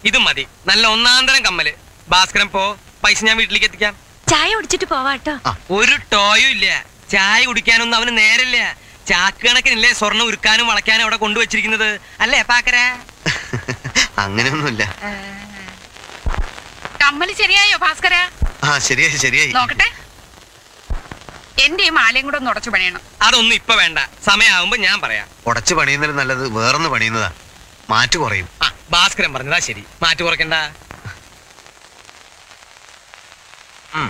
ഇത് മതി നല്ല ഒന്നാന്തരം കമ്മല് ഭാസ്കരൻ പോ പൈസ ഞാൻ വീട്ടിലേക്ക് എത്തിക്കാം ചായ കുടിച്ചിട്ട് പോവാട്ടോ ഒരു ടോയും ഇല്ല ചായ കുടിക്കാനൊന്നും അവന് നേരമില്ല ചാക്ക് കണക്കിനില്ലേ സ്വർണ്ണം ഉരുക്കാനും വളയ്ക്കാനും അവിടെ കൊണ്ടുവച്ചിരിക്കുന്നത് അല്ലേ പാക്കര അങ്ങനെയൊന്നുമില്ല കമ്മല് ശരിയായോ ഭാസ്കര ആ ശരിയായി ശരിയായി നോക്കട്ടെ എന്റെ ഈ മാലയും കൂടെ ഒന്ന് ഉടച്ചു പണിയണം അതൊന്നും ഇപ്പൊ വേണ്ട സമയമാകുമ്പോ ഞാൻ പറയാം ഉടച്ചു പണിയുന്നതിൽ നല്ലത് വേറൊന്ന് പണിയുന്നതാ മാറ്റ് കുറയും ആ ഭാസ്കരൻ പറഞ്ഞതാ ശരി മാറ്റി കുറയ്ക്കണ്ട ഉം.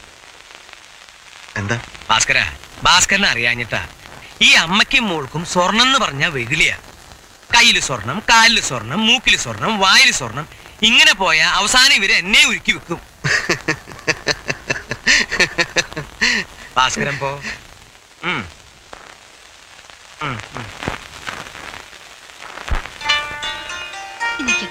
എന്താ ഭാസ്കര ഭാസ്കരനെ അറിയാഞ്ഞിട്ടാ ഈ അമ്മയ്ക്കും മോൾക്കും സ്വർണം എന്ന് പറഞ്ഞാൽ വെകിളിയാ കയ്യില് സ്വർണം കാലില് സ്വർണം മൂക്കില് സ്വർണം വായില് സ്വർണം ഇങ്ങനെ പോയാ അവസാനം ഇവര് എന്നെ ഉരുക്കി വെക്കും ഭാസ്കരൻ പോ ഉം. ഉം, ഉം. എനിക്ക്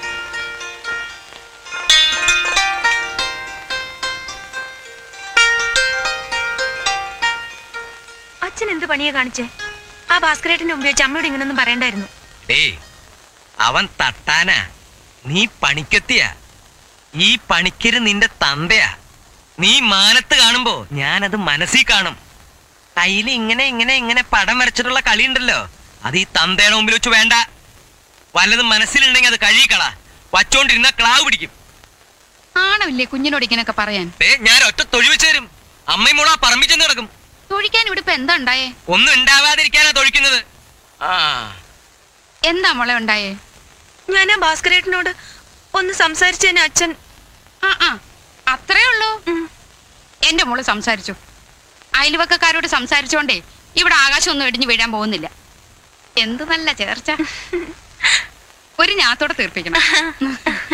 അച്ഛൻ എന്ത് പണിയാ കാണിച്ചേ ആ ഭാസ്കരേട്ടന്റെ മുമ്പ് വെച്ച് അമ്മയോട് ഇങ്ങനൊന്നും പറയണ്ടായിരുന്നു ഡേയ് അവൻ തട്ടാനാ നീ പണിക്കെത്തിയ ഈ പണിക്കര് നിന്റെ തന്തയാ നീ മാനത്ത് കാണുമ്പോ ഞാനത് മനസ്സിൽ കാണും കയ്യിൽ ഇങ്ങനെ ഇങ്ങനെ ഇങ്ങനെ പടം വരച്ചിട്ടുള്ള കളിയുണ്ടല്ലോ അത് ഈ തന്തയുടെ മുമ്പിൽ വെച്ച് വേണ്ട വല്ലതും മനസ്സിലുണ്ടെങ്കിൽ അത് കഴുകിക്കള വച്ചോണ്ടിരുന്ന ക്ലാവ് പിടിക്കും ആണമില്ലേ കുഞ്ഞിനോട് ഇങ്ങനെയൊക്കെ പറയാൻ ദേ ഞാൻ ഒറ്റ തൊഴിവെച്ച് തരും അമ്മയും മോളാ പറമ്പിച്ചെന്ന് കിടക്കും തൊഴിക്കാൻ ഇവിടെ ഇപ്പൊ എന്താ ഉണ്ടായേ ഒന്നും ഉണ്ടാവാതിരിക്കാനാ തൊഴിക്കുന്നത് ആ എന്താ മോളെ ഉണ്ടായേ ഞാൻ ആ ഭാസ്കരേട്ടനോട് ഒന്ന് സംസാരിച്ചേനെ അച്ഛൻ ആ ആ അത്രേ ഉള്ളൂ ഉം. എന്റെ മോള് സംസാരിച്ചു അയൽവക്കക്കാരോട് സംസാരിച്ചോണ്ടേ ഇവിടെ ആകാശം ഒന്നും ഇടിഞ്ഞു വീഴാൻ പോകുന്നില്ല എന്ത് നല്ല ചേർച്ച ഒരു ഞാത്തോടെ തീർപ്പിക്കണം